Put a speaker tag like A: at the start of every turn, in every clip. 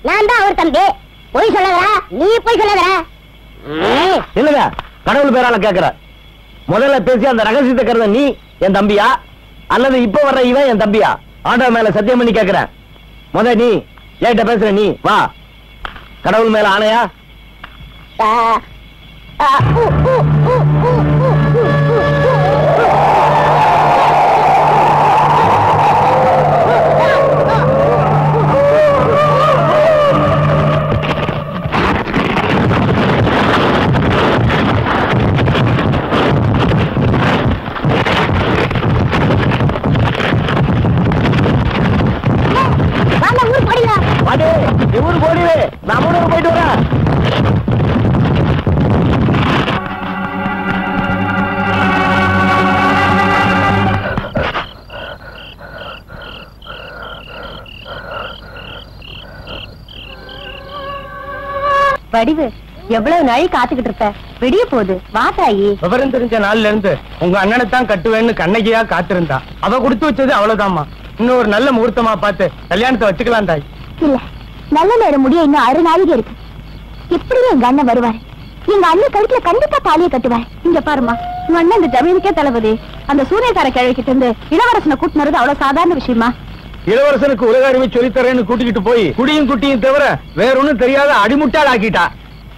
A: நான் தான் அவர் தம்பி பொய் சொல்லாதடா நீ பொய் சொல்லாதடா
B: இல்லங்க கடவுள் பேரால கேக்குற முதல்ல பேசி அந்த ரகசியத்தை கருத நீ என் தம்பியா அல்லது இப்ப வர்ற இவன் என் தம்பியா ஆண்டவ மேல சத்தியம் பண்ணி கேக்குறேன் முத நீ ஏட்ட பேசுற நீ வா கடவுள் மேல ஆணையா
A: ஆ, ஆ, ஊ, ஊ, ஊ, ஊ, ஊ, ஊ, ஊ, ஊ. வாங்க ஊர் போடிங்க
B: பாடு இவரு போடு நான் ஊருக்கு போயிட்டு வரேன்
A: வடிவு எவ்வளவு நாளை காத்துக்கிட்டு இருப்ப விடிய போகுது வா தாயி
C: விவரம் தெரிஞ்ச நாள்ல இருந்து உங்க அண்ணனை தான் கட்டுவேன்னு கண்ணகியா காத்திருந்தா அவ கொடுத்து வச்சது அவ்வளவுதாம்மா இன்னும் ஒரு நல்ல முகூர்த்தமா பார்த்து கல்யாணத்தை வச்சுக்கலாம் தாய்
A: இல்ல நல்ல நேரம் முடிய இன்னும் அரை நாளைக்கு இருக்கு எப்படியும் எங்க அண்ணன் வருவாரு எங்க அண்ணன் கழுத்துல கண்டிப்பா தாலியை கட்டுவார் இங்க பாருமா உங்க அண்ணன் இந்த ஜமீனுக்கே தளபதி அந்த சூரியக்கார கிழக்கிட்ட இருந்து இளவரசனை கூட்டினது அவ்வளவு சாதாரண விஷயமா
C: இளவரசனுக்கு உலக அறிவை சொல்லித்தரேன்னு கூட்டிக்கிட்டு போய் குடியும் குட்டியும் தவிர வேற ஒண்ணும் தெரியாத அடிமுட்டாள் ஆக்கிட்டா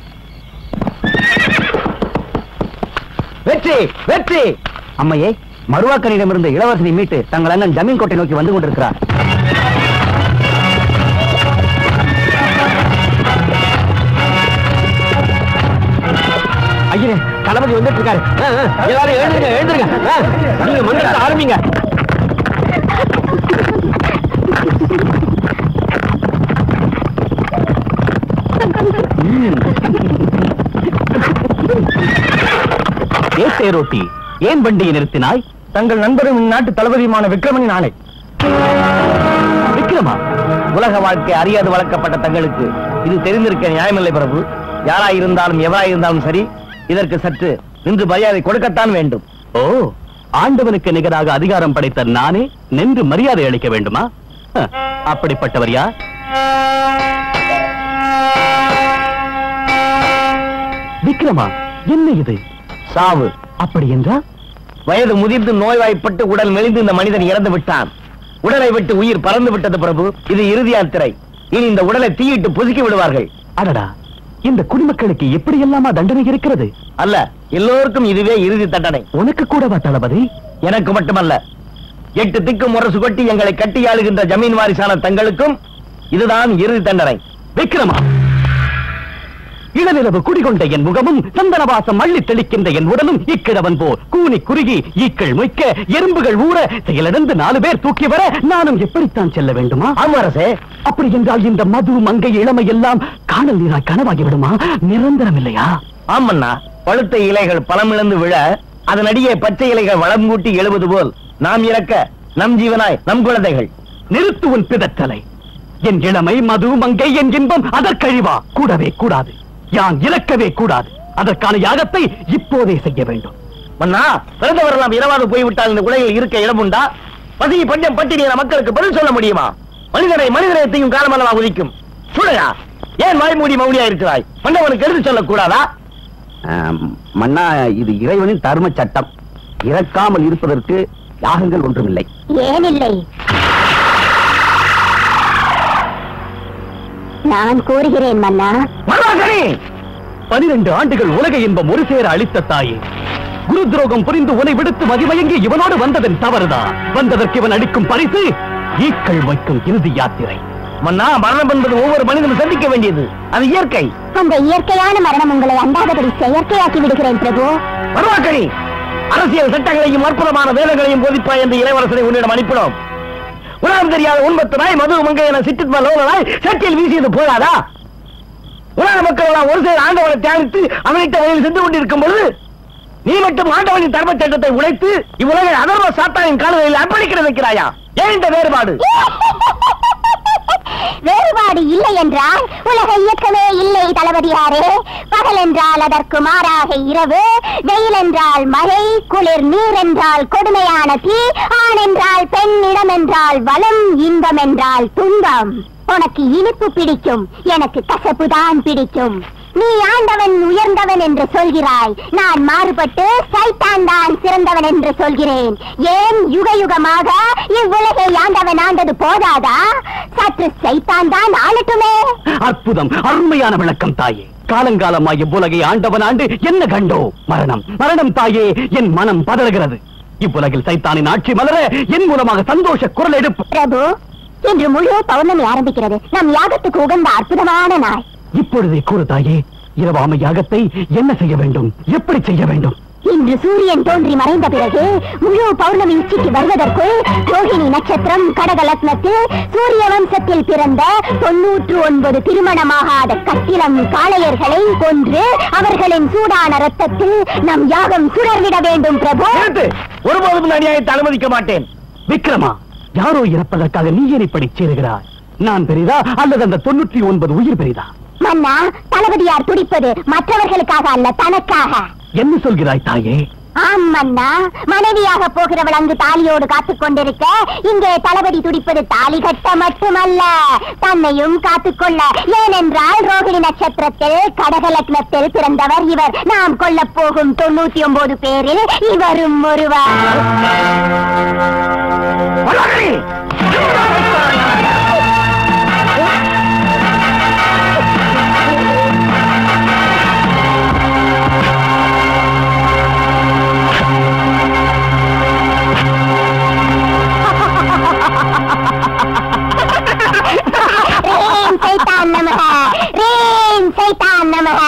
B: வெற்றி வெற்றி அம்மையே மருவாக்கனிடமிருந்து இளவரசனை மீட்டு தங்கள் அண்ணன் ஜமீன் கோட்டை நோக்கி வந்து கொண்டிருக்கிறார் ஐயரே தளபதி வந்துட்டு இருக்காரு ஆ, ஆ, எல்லாரும் எழுந்துருங்க எழுந்துருங்க ஆ, நீங்க மந்திரத்தை ஆரம்பிங்க ஏ தேரோட்டி ஏன் வண்டியை நிறுத்தினாய்
C: தங்கள் நண்பரும் இந்நாட்டு தளபதியுமான விக்ரமனின் ஆணை
B: விக்ரமா உலக வாழ்க்கை அறியாது வளர்க்கப்பட்ட தங்களுக்கு இது தெரிந்திருக்க நியாயமில்லை பிரபு யாராயிருந்தாலும் எவராயிருந்தாலும் சரி இதற்கு சற்று நின்று மரியாதை கொடுக்கத்தான் வேண்டும்
D: ஓ ஆண்டவனுக்கு நிகராக அதிகாரம் படைத்த நானே நின்று மரியாதை அளிக்க வேண்டுமா ஹ, அப்படிப்பட்டவர் யார் விக்ரமா என்ன இது
B: சாவு
D: அப்படி என்றால்
B: வயது முதிர்ந்து நோய்வாய்ப்பட்டு உடல் மெலிந்து இந்த மனிதன் இறந்து விட்டான் உடலை விட்டு உயிர் பறந்து விட்டது பிரபு இது இறுதி யாத்திரை இனி இந்த உடலை தீயிட்டு புதுக்கி விடுவார்கள்
D: அடடா இந்த குடிமக்களுக்கு எப்படி எல்லாமா தண்டனை இருக்கிறது
B: அல்ல எல்லோருக்கும் இதுவே இறுதி தண்டனை
D: உனக்கு கூடவா தளபதி
B: எனக்கு மட்டுமல்ல எட்டு திக்கு முரசு கொட்டி எங்களை கட்டியாளுகின்ற ஜமீன் வாரிசான தங்களுக்கும் இதுதான் இறுதி தண்டனை
D: விக்ரமா இளநிலவு குடிகொண்ட என் முகமும் சந்தனவாசம் அள்ளி தெளிக்கின்ற என் உடலும் இக்கிழவன் போல் கூனி குறுகி ஈக்கள் மொய்க்க எறும்புகள் ஊற செயலிழந்து நாலு பேர் தூக்கி வர நானும் எப்படித்தான் செல்ல வேண்டுமா
B: ஆமா அரசே
D: அப்படி என்றால் இந்த மது மங்கை இளமை எல்லாம் காணல் நீராய் கனவாகி விடுமா நிரந்தரம் இல்லையா
B: ஆமண்ணா பழுத்த இலைகள் பழமிழந்து விழ அதனடியே பச்சை இலைகள் வளம் கூட்டி எழுவது போல் நாம் இறக்க நம் ஜீவனாய் நம் குழந்தைகள்
D: நிறுத்து உன் பிதற்றலை என் இளமை மது மங்கை என் இன்பம் அதற்கழிவா கூடவே கூடாது யான் இறக்கவே கூடாது அதற்கான யாகத்தை இப்போதே செய்ய வேண்டும்
B: மன்னா பிறந்தவரெல்லாம் இரவாது போய்விட்டால் இந்த உலகில் இருக்க இடம் உண்டா பசி பஞ்சம் பட்டினியான மக்களுக்கு பதில் சொல்ல முடியுமா மனிதனை மனிதனையத்தையும் காலமல்லவா உதிக்கும் சுழையா ஏன் வாய்மூடி மௌனியா இருக்கிறாய் மன்னவனுக்கு எடுத்து சொல்லக்கூடாதா
D: மன்னா இது இறைவனின் தர்ம சட்டம் இறக்காமல் இருப்பதற்கு யாகங்கள் ஒன்றுமில்லை
A: ஏனில்லை நான் கூறுகிறேன் மன்னா
B: மன்னாசனி
D: பனிரெண்டு ஆண்டுகள் உலக இன்பம் ஒரு சேர அளித்த தாயே குரு துரோகம் புரிந்து உனை விடுத்து மதிமயங்கி இவனோடு வந்ததன் தவறுதான் வந்ததற்கு இவன் அளிக்கும் பரிசு ஈக்கள் வைக்கும் இறுதி யாத்திரை
B: மன்னா மரணம் என்பது ஒவ்வொரு மனிதனும் சந்திக்க வேண்டியது அது இயற்கை
A: அந்த இயற்கையான மரணம் உங்களை அண்டாதபடி செயற்கையாக்கி விடுகிறேன் பிரபு
B: மருவாக்கணி அரசியல் சட்டங்களையும் அற்புதமான வேதங்களையும் போதிப்பாய் என்று இளவரசரை உன்னிடம் அனுப்பினோம் உலகம் தெரியாத உண்பத்து நாய் மது மங்கை என சிற்றித்ம லோகனாய் சட்டியில் வீசியது போதாதா உலக மக்கள் எல்லாம் ஒரு சில ஆண்டவனை தியானித்து அவனிட்ட வழியில் சென்று கொண்டிருக்கும் பொழுது நீ மட்டும் ஆண்டவனின் தர்ம சட்டத்தை உழைத்து இவ்வுலகை அதர்வ சாத்தானின் காலங்களில் அர்ப்பணிக்கிற வைக்கிறாயா ஏன் இந்த வேறுபாடு
A: வேறுபாடு இல்லை என்றால் உலக இயக்கமே இல்லை தளபதியாரே பகல் என்றால் அதற்கு மாறாக இரவு வெயில் என்றால் மழை குளிர் நீர் என்றால் கொடுமையான தீ ஆண் என்றால் பெண் இடம் என்றால் வளம் இன்பம் என்றால் துன்பம் உனக்கு இனிப்பு பிடிக்கும் எனக்கு கசப்பு தான் பிடிக்கும் நீ ஆண்டவன் உயர்ந்தவன் என்று சொல்கிறாய் நான் மாறுபட்டு சைத்தான் தான் சிறந்தவன் என்று சொல்கிறேன் ஏன் யுக யுகமாக இவ்வுலகை ஆண்டவன் ஆண்டது போதாதா சற்று சைத்தான் தான் ஆளட்டுமே
D: அற்புதம் அருமையான விளக்கம் தாயே காலங்காலமாய் இவ்வுலகை ஆண்டவன் ஆண்டு என்ன கண்டோ மரணம் மரணம் தாயே என் மனம் பதறுகிறது இவ்வுலகில் சைத்தானின் ஆட்சி மலர என் மூலமாக சந்தோஷ குரல் எடுப்பு
A: பிரபு இன்று முழு பௌர்ணமி ஆரம்பிக்கிறது நம் யாகத்துக்கு உகந்த அற்புதமான நாள்
D: இப்பொழுதே கூறு தாயே இரவாமை யாகத்தை என்ன செய்ய வேண்டும் எப்படி செய்ய வேண்டும்
A: இன்று சூரியன் தோன்றி மறைந்த பிறகு முழு பௌர்ணமி உச்சிக்கு வருவதற்குள் ரோஹிணி நட்சத்திரம் கடக லக்னத்தில் சூரிய வம்சத்தில் பிறந்த தொன்னூற்று ஒன்பது திருமணமாகாத கட்டிலம் காளையர்களை கொன்று அவர்களின் சூடான ரத்தத்தில் நம் யாகம் சுடர்விட வேண்டும் பிரபு
B: நிறுத்து ஒருபோதும் இந்த அநியாயத்தை அனுமதிக்க மாட்டேன்
D: விக்ரமா யாரோ இறப்பதற்காக நீ ஏன் இப்படி சேருகிறாய் நான் பெரிதா அல்லது அந்த தொண்ணூற்றி ஒன்பது உயிர் பெரிதா
A: மன்னா தளபதியார் துடிப்பது மற்றவர்களுக்காக அல்ல தனக்காக
D: என்ன சொல்கிறாய் தாயே
A: ஆம் மன்னா மனைவியாக போகிறவள் அங்கு தாலியோடு காத்துக் கொண்டிருக்க இங்கே தளபதி துடிப்பது தாலி கட்ட மட்டுமல்ல தன்னையும் காத்துக்கொள்ள ஏனென்றால் ரோகிணி நட்சத்திரத்தில் கடக லக்னத்தில் பிறந்தவர் இவர் நாம் கொல்லப் போகும் தொண்ணூத்தி ஒன்பது பேரில் இவரும் ஒருவர்
B: வல்லாரே!
A: ரேம் சைத்தான் நமக ரேம் சைத்தான் நமக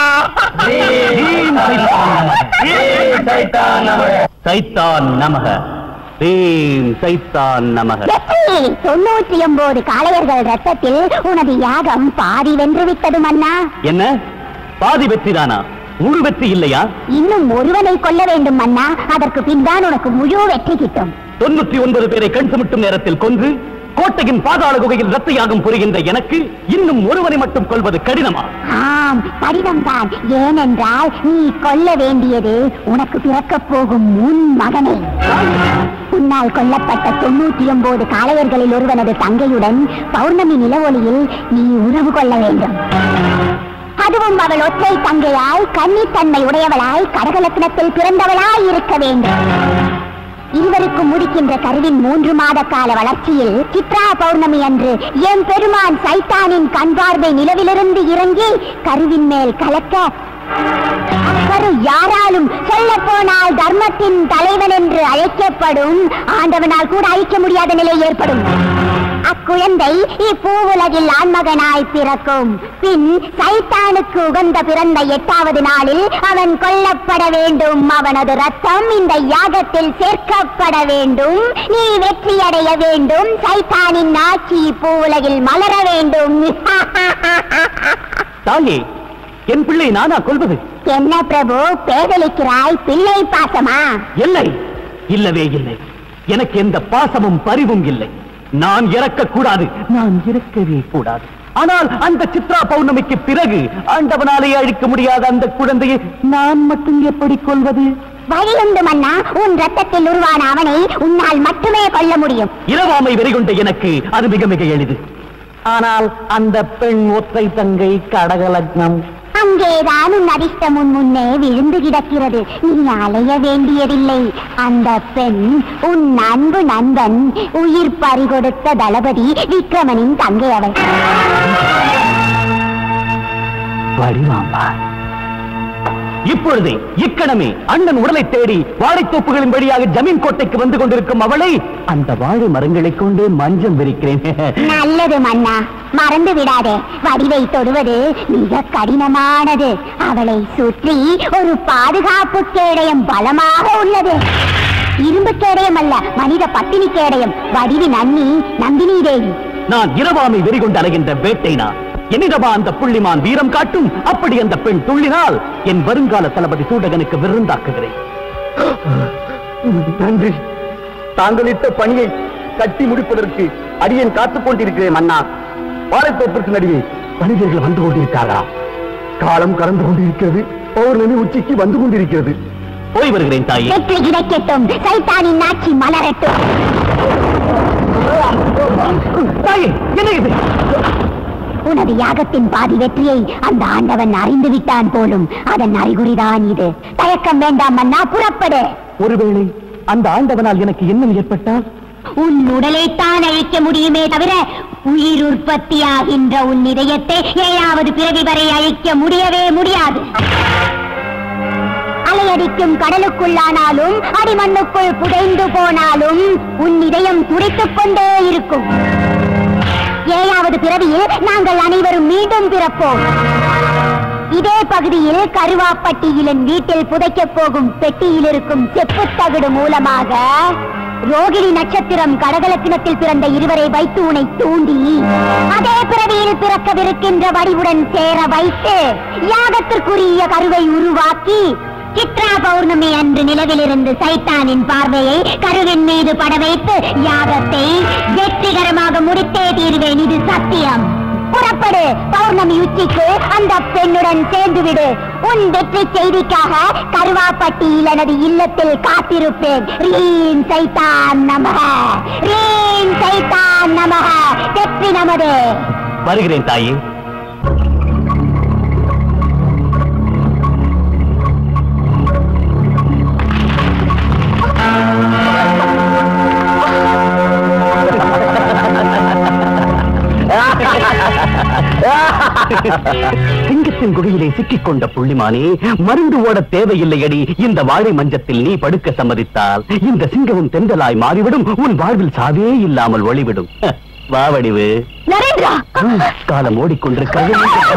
D: சைத்தான் நமக ரீம் சைத்தான் நமக
A: வெற்றி! தொண்ணூற்றி ஒன்பது காளையர்கள் ரத்தத்தில் உனது யாகம் பாதி வென்று விட்டது மன்னா
D: என்ன பாதி வெற்றிதானா முழு வெற்றி இல்லையா
A: இன்னும் ஒருவனை கொல்ல வேண்டும் மன்னா அதற்கு பின்தான் உனக்கு முழு வெற்றி கிட்டும்
D: தொண்ணூற்றி ஒன்பது பேரை கண் சுமிட்டும் நேரத்தில் கொன்று கோட்டையின் பாதாள குகையில் ரத்த யாகம் புரிகின்ற எனக்கு இன்னும் ஒருவனை மட்டும் கொள்வது கடினமா
A: ஆம் கடினம்தான் ஏனென்றால் நீ கொல்ல வேண்டியது உனக்கு பிறக்கப் போகும் உன் மகனை உன்னால் கொல்லப்பட்ட தொண்ணூற்றி ஒன்பது காளையர்களில் ஒருவனது தங்கையுடன் பௌர்ணமி நிலவொளியில் நீ உறவு கொள்ள வேண்டும் அதுவும் அவள் ஒற்றை தங்கையாய் கன்னித்தன்மை உடையவளாய் கடகலக்னத்தில் பிறந்தவளாய் இருக்க வேண்டும் இருவருக்கும் முடிக்கின்ற கருவின் மூன்று மாத கால வளர்ச்சியில் சித்ரா பௌர்ணமி அன்று என் பெருமான் சைத்தானின் கண் பார்வை நிலவிலிருந்து இறங்கி கருவின் மேல் கலக்க அக்கரு யாராலும் சொல்ல போனால் தர்மத்தின் தலைவன் என்று அழைக்கப்படும் ஆண்டவனால் கூட அழிக்க முடியாத நிலை ஏற்படும் அக்குழந்தை இப்பூவுலகில் ஆண்மகனாய் பிறக்கும் பின் சைத்தானுக்கு உகந்த பிறந்த எட்டாவது நாளில் அவன் கொல்லப்பட வேண்டும் அவனது ரத்தம் இந்த யாகத்தில் சேர்க்கப்பட வேண்டும் நீ வெற்றியடைய வேண்டும் சைத்தானின் ஆட்சி இப்பூவுலகில் மலர வேண்டும்
D: தாயே என் பிள்ளை நானா கொள்வது
A: என்ன பிரபு பேதலிக்கிறாய் பிள்ளை பாசமா
D: இல்லை இல்லவே இல்லை எனக்கு எந்த பாசமும் பரிவும் இல்லை நான் இறக்க கூடாது நான் இறக்கவே கூடாது ஆனால் அந்த சித்ரா பௌர்ணமிக்கு பிறகு ஆண்டவனாலே அழிக்க முடியாத அந்த குழந்தையை நான் மட்டும் எப்படி கொள்வது
A: வழியுண்டு மன்னா உன் ரத்தத்தில் உருவான அவனை உன்னால் மட்டுமே கொல்ல முடியும்
D: இரவாமை வெறிகொண்ட எனக்கு அது மிக மிக எளிது ஆனால் அந்த பெண் ஒற்றை தங்கை கடகலக்னம்
A: அங்கேதான் உன் அதிர்ஷ்டம் உன் முன்னே விழுந்து கிடக்கிறது நீ அலைய வேண்டியதில்லை அந்த பெண் உன் அன்பு நண்பன் உயிர் பறிகொடுத்த தளபதி விக்ரமனின் தங்கை அவள்
D: வடிவாம்பா இப்பொழுதே இக்கணமே அண்ணன் உடலை தேடி வாழைத்தோப்புகளின் வழியாக ஜமீன் கோட்டைக்கு வந்து கொண்டிருக்கும் அவளை அந்த வாழை மரங்களைக் கொண்டு மஞ்சம் விரிக்கிறேன்
A: நல்லது மன்னா மறந்து விடாதே வடிவை தொடுவது மிக கடினமானது அவளை சுற்றி ஒரு பாதுகாப்பு கேடயம் பலமாக உள்ளது இரும்பு கேடயம் அல்ல மனித பத்தினி கேடயம் வடிவின் அண்ணி நந்தினி தேவி
D: நான் இரவாமை வெறிகொண்டு அலைகின்ற வேட்டை நான் என்னிடமா அந்த புள்ளிமான் வீரம் காட்டும் அப்படி அந்த பெண் துள்ளினால் என் வருங்கால தளபதி சூடகனுக்கு விருந்தாக்குகிறேன்
B: நன்றி தாங்கள் இட்ட பணியை கட்டி முடிப்பதற்கு அடியேன் காத்துக் கொண்டிருக்கிறேன் அண்ணா வாழைத்தோப்பிற்கு நடுவே மனிதர்கள் வந்து கொண்டிருக்காரா காலம் கடந்து கொண்டிருக்கிறது பௌர்ணமி உச்சிக்கு வந்து கொண்டிருக்கிறது
D: போய் வருகிறேன் தாயே
A: வெற்றி கிடைக்கட்டும் சைத்தானின் ஆட்சி மலரட்டும்
D: தாயே என்ன இது
A: உனது யாகத்தின் பாதி வெற்றியை அந்த ஆண்டவன் அறிந்து விட்டான் போலும் அதன் அறிகுறிதான் இது தயக்கம் வேண்டாம் மன்னா புறப்படு
D: ஒருவேளை அந்த ஆண்டவனால் எனக்கு என்ன ஏற்பட்டால்
A: உன் உடலைத்தான் அழிக்க முடியுமே தவிர உயிர் உற்பத்தியாகின்ற உன் இதயத்தை ஏழாவது பிறவி வரை அழிக்க முடியவே முடியாது அலையடிக்கும் கடலுக்குள்ளானாலும் அடிமண்ணுக்குள் புதைந்து போனாலும் உன் இதயம் துடித்துக் கொண்டே இருக்கும் ஏழாவது பிறவியில் நாங்கள் அனைவரும் மீண்டும் பிறப்போம் இதே பகுதியில் கருவாப்பட்டியில் என் வீட்டில் புதைக்கப் போகும் பெட்டியில் இருக்கும் செப்புத் தகடு மூலமாக ரோகிணி நட்சத்திரம் கடகலக்கிணத்தில் பிறந்த இருவரை வைத்து உனை தூண்டி அதே பிறவியில் பிறக்கவிருக்கின்ற வடிவுடன் சேர வைத்து யாகத்திற்குரிய கருவை உருவாக்கி சித்ரா பௌர்ணமி அன்று நிலவிலிருந்து சைத்தானின் பார்வையை கருவின் மீது பட வைத்து யாகத்தை வெற்றிகரமாக முடித்தே தீர்வேன் இது சத்தியம் புறப்படு பௌர்ணமி உச்சிக்கு அந்த பெண்ணுடன் சேர்ந்து விடு உன் வெற்றி செய்திக்காக கருவாப்பட்டியில் எனது இல்லத்தில் காத்திருப்பேன் ரீன் சைத்தான் நமக ரீன் சைத்தான் நமக வெற்றி நமது
D: வருகிறேன் தாயே சிங்கத்தின் குகையிலே சிக்கிக் கொண்ட புள்ளிமானே மருந்து ஓட தேவையில்லையடி இந்த வாழை மஞ்சத்தில் நீ படுக்க சம்மதித்தால் இந்த சிங்கமும் தென்றலாய் மாறிவிடும் உன் வாழ்வில் சாவே இல்லாமல் ஒளிவிடும் வாவடிவு
A: நரேந்திரா
D: காலம் ஓடிக்கொண்டிருக்கிறது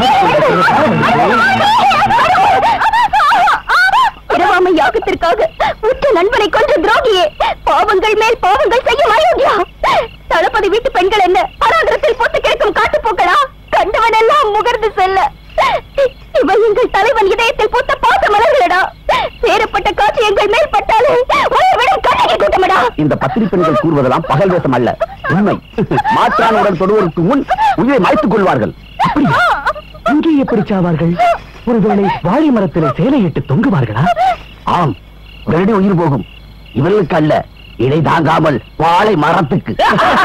A: இரவாமை யாகத்திற்காக உற்ற நண்பனை கொன்ற துரோகியே பாவங்கள் மேல் பாவங்கள் செய்யும் அயோக்கியா தளபதி வீட்டு பெண்கள் என்ன அனாந்திரத்தில் போட்டு கிடக்கும் காட்டுப்போக்களா கண்டவன் எல்லாம் முகர்ந்து செல்ல இவை எங்கள் தலைவன் இதயத்தில் பூத்த பாச மலர்களடா சேரப்பட்ட காட்சி எங்கள் மேல் பட்டாலே உயிர்விடும் கண்ணகி கூட்டமடா
D: இந்த பத்திரி பெண்கள் கூறுவதெல்லாம் பகல் வேஷம் அல்ல உண்மை மாற்றானுடன் தொடுவதற்கு முன் உயிரை மாய்த்துக் கொள்வார்கள் அப்படியா? இங்கே எப்படி சாவார்கள் ஒருவேளை வாழை மரத்திலே சேலையிட்டு தொங்குவார்களா ஆம் உடனடி உயிர் போகும் இவர்களுக்கு அல்ல இடை தாங்காமல் வாழை மரத்துக்கு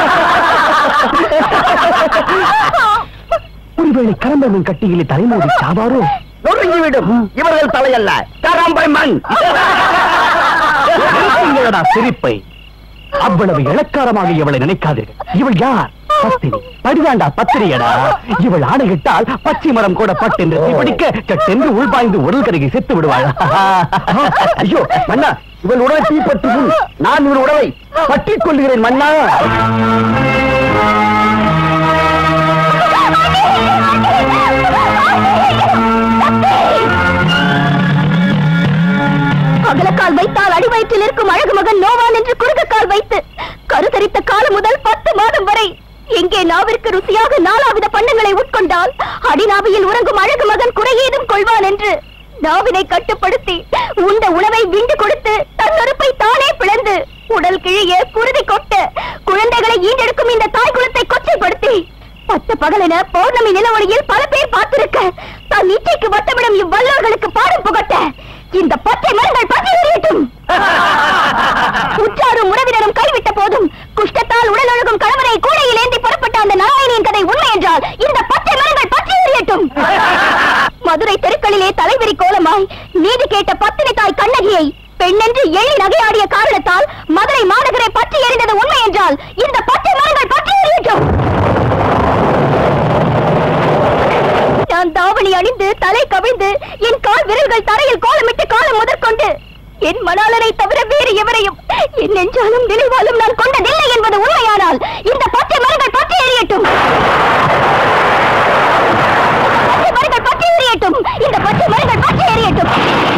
D: ஒருவேளை கரம்பன் கட்டியிலே தலைமோதி சாவாரோ
B: நொறுங்கிவிடும் இவர்கள் தலையல்ல கரம்பை மண்
D: நிறுத்துங்களடா சிரிப்பை அவ்வளவு இளக்காரமாக இவளை நினைக்காதீர்கள் இவள் யார் பத்தினி படிதாண்டா பத்திரியடா இவள் ஆணையிட்டால் பச்சை மரம் கூட பட்டென்று பிடிக்க சட்டென்று உள்பாய்ந்து உடல் கருகி செத்து விடுவாள்
B: ஐயோ மன்னா இவள் உடலை தீப்பற்றி முன் நான் இவள் உடலை பற்றிக் கொள்கிறேன் மன்னா
A: அகலக்கால் வைத்தால் அடிவயிற்றில் இருக்கும் அழகு மகன் நோவான் என்று குறுகக்கால் வைத்து கருத்தரித்த காலம் முதல் பத்து மாதம் வரை எங்கே நாவிற்கு ருசியாக நாலாவித பண்டங்களை உட்கொண்டால் அடிநாவியில் உறங்கும் அழகு மகன் குறையேதும் கொள்வான் என்று நாவினை கட்டுப்படுத்தி உண்ட உணவை விண்டு கொடுத்து தன்னொருப்பை தானே பிளந்து உடல் கிழிய குருதி கொட்ட குழந்தைகளை ஈண்டெடுக்கும் இந்த தாய் குலத்தை கொச்சைப்படுத்தி பத்து பகலென பௌர்ணமி நிலவொளியில் பல பேர் பார்த்திருக்க தான் இச்சைக்கு வட்டமிடும் இவ்வல்லோர்களுக்கு பாடம் புகட்ட இந்த பச்சை மரங்கள் பற்றி எறியட்டும் உற்றாரும் உறவினரும் கைவிட்ட போதும் குஷ்டத்தால் உடல் ஒழுகும் கணவனை கூடையில் ஏந்தி புறப்பட்ட அந்த நாராயணியின் கதை உண்மை என்றால் இந்த பச்சை மரங்கள் பற்றி எறியட்டும் மதுரை தெருக்களிலே தலைவிரி கோலமாய் நீதி கேட்ட பத்தினி தாய் கண்ணகியை பெண்ணென்று எள்ளி நகையாடிய காரணத்தால் மதுரை மாநகரை பற்றி எறிந்தது உண்மை என்றால் இந்த பச்சை மரங்கள் பற்றி எறியட்டும் நான் தாவணி அணிந்து தலை கவிழ்ந்து என் கால் விரல்கள் தரையில் கோலமிட்டு காலம் முதற்கொண்டு என் மணாளனை தவிர வேறு எவரையும் என் நெஞ்சாலும் நினைவாலும் நான் கொண்டதில்லை என்பது உண்மையானால் இந்த பச்சை மரங்கள் பற்றி எறியட்டும் பச்சை மரங்கள் பற்றி எறியட்டும் இந்த பச்சை மரங்கள் பற்றி எறியட்டும்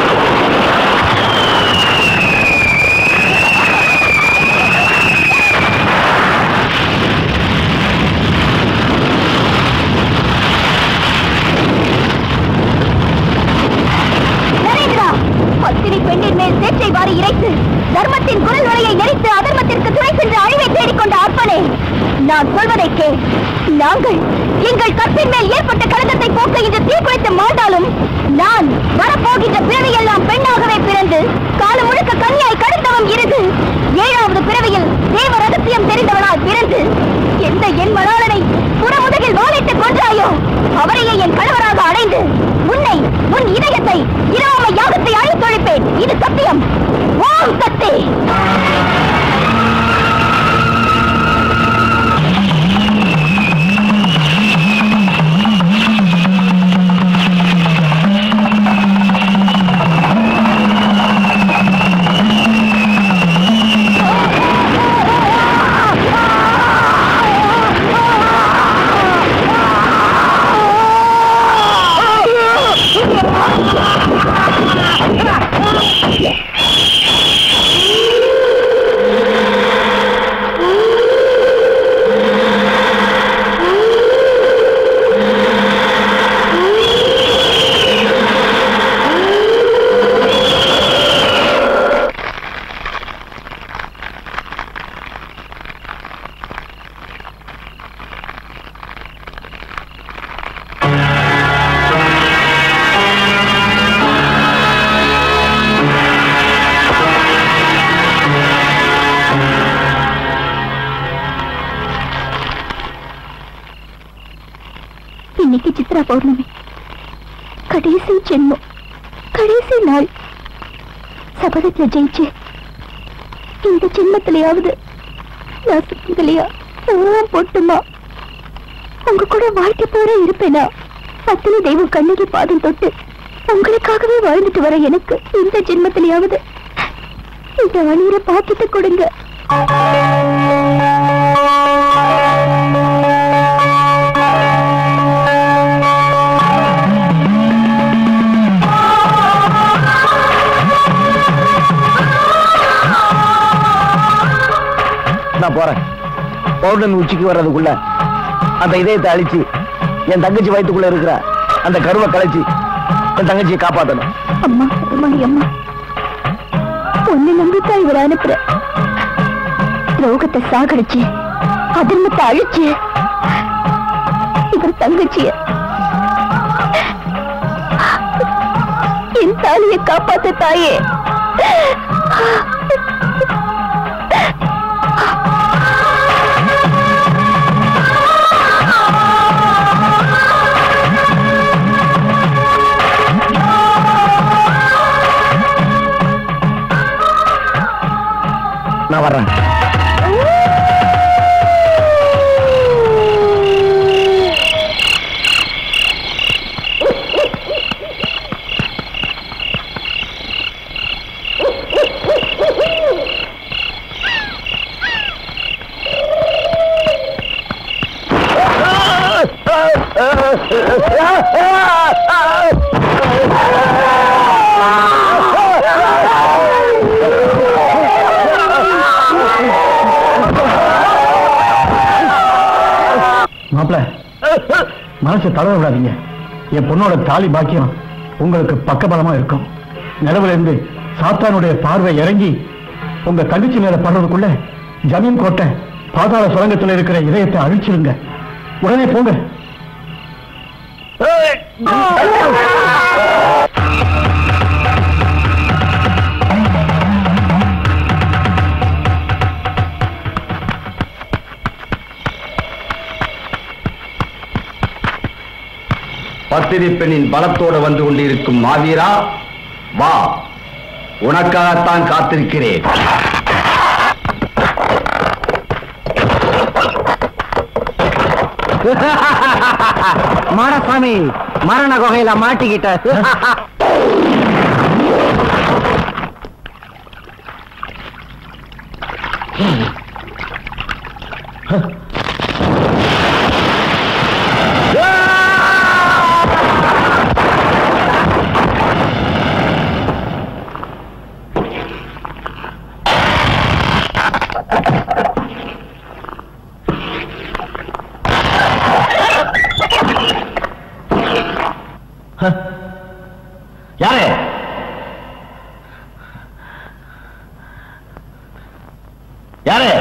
A: நரேந்திரா பத்தினி பெண்ணின் மேல் சேற்றை வாரி இறைத்து தர்மத்தின் குரல் நுழையை நெறித்து அதர்மத்திற்கு துணை சென்று அழிவை தேடிக்கொண்ட அப்பனே நான் சொல்வதை கேள் நாங்கள் எங்கள் கற்பின் மேல் ஏற்பட்ட கலக்கத்தை போக்க இன்று தீக்குளித்து மாண்டாலும் நான் வரப்போகின்ற பிறவியெல்லாம் பெண்ணாகவே பிறந்து காலம் முழுக்க கன்னியாய் கடுத்தவம் இருந்து ஏழாவது பிறவியில் தேவ ரகசியம் தெரிந்தவனாய் பிறந்து செய்து எந்த என் மணாளனை புறமுதுகில் வாழிட்டு கொன்றாயோ அவரையே என் கணவராக அடைந்து உன்னை உன் இதயத்தை இராம யாகத்தை அழித்தொழிப்பேன் இது சத்தியம் ஓம் சக்தி இன்னைக்கு சித்ரா பௌர்ணமி கடைசி ஜென்மம் கடைசி நாள் சபதத்துல ஜெயிச்சு இந்த ஜென்மத்திலேயாவது நான் சுத்தத்திலையா ஓம் போட்டுமா உங்க கூட வாழ்க்கை போற இருப்பேனா அத்தனை தெய்வம் கண்ணகி பாதம் தொட்டு உங்களுக்காகவே வாழ்ந்துட்டு வர எனக்கு இந்த ஜென்மத்திலேயாவது இந்த அணியிற பாக்கிட்டு கொடுங்க
B: நான் போறேன் பௌர்ணமி உச்சிக்கு வர்றதுக்குள்ள அந்த இதயத்தை அழிச்சு என் தங்கச்சி வயித்துக்குள்ள இருக்கிற அந்த கருவை கலைச்சு என் தங்கச்சியை காப்பாத்தணும்
A: அம்மா அம்மாடி அம்மா ஒன்னு நம்பித்தான் இவர் அனுப்புற ரோகத்தை சாகடிச்சு அதிர்மத்தை அழிச்சு இவர் தங்கச்சிய என் தாலியை காப்பாத்த தாயே
B: நான் வர்றேன்
D: மாப்பிள மனசை தளர விடாதீங்க என் பொண்ணோட தாலி பாக்கியம் உங்களுக்கு பக்கபலமா இருக்கும் நிலவுல இருந்து சாத்தானுடைய பார்வை இறங்கி உங்க தங்கச்சி மேல படுறதுக்குள்ள ஜமீன் கோட்டை பாதாள சுரங்கத்துல இருக்கிற இதயத்தை அழிச்சிருங்க உடனே போங்க
E: பத்திரி பெண்ணின் பலத்தோடு வந்து கொண்டிருக்கும் மாவீரா வா உனக்காகத்தான் காத்திருக்கிறேன்
B: மாடசாமி மரண குகையில மாட்டிக்கிட்ட
E: யாரு யாரு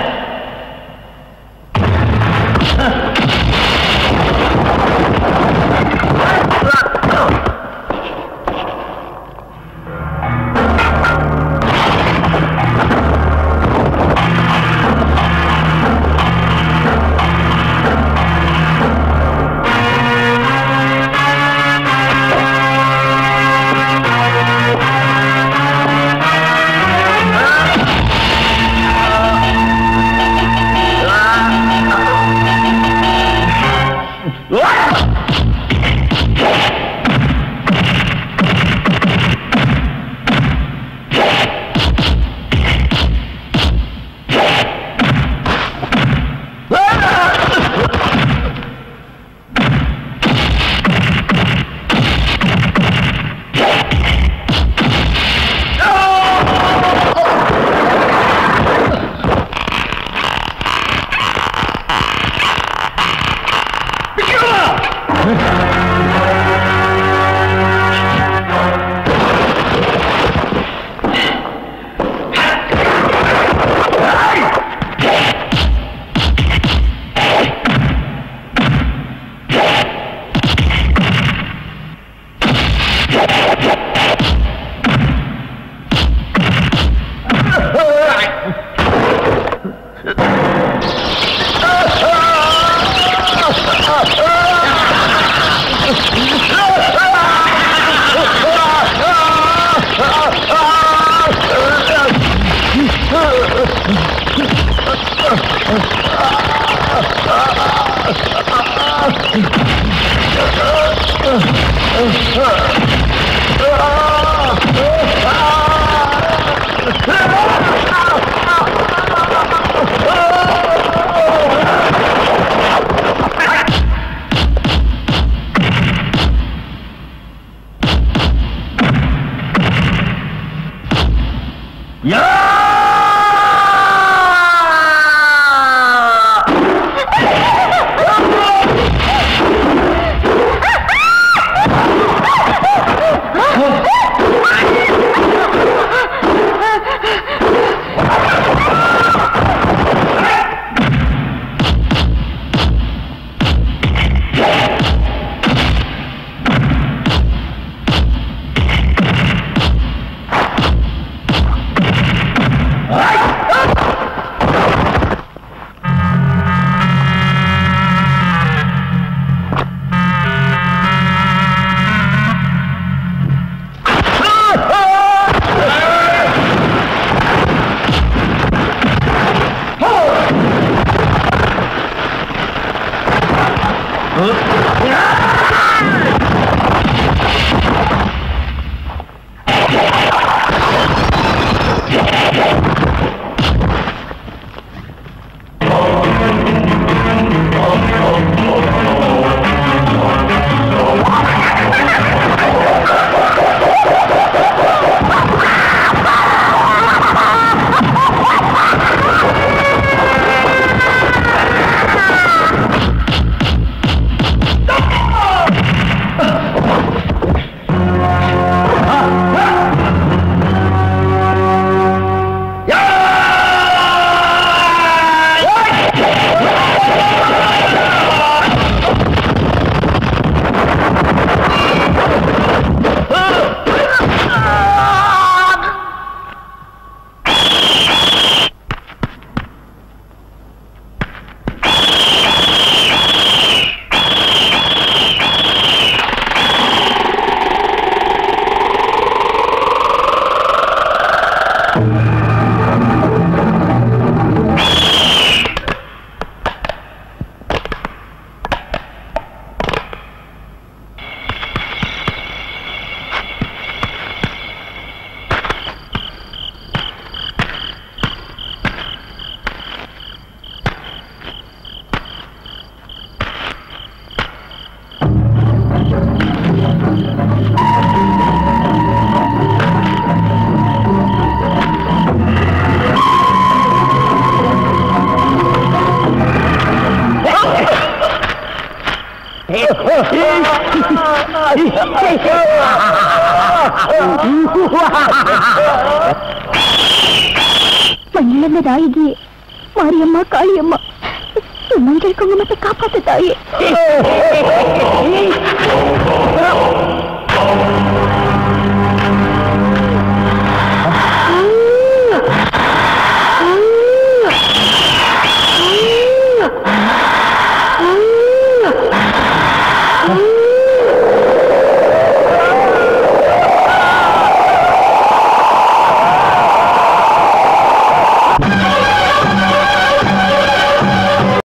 A: மண்ணிழந்த நாயகியே மாரியம்மா காளியம்மா என் மஞ்சள் குங்குமத்தை காப்பாத்து தாயே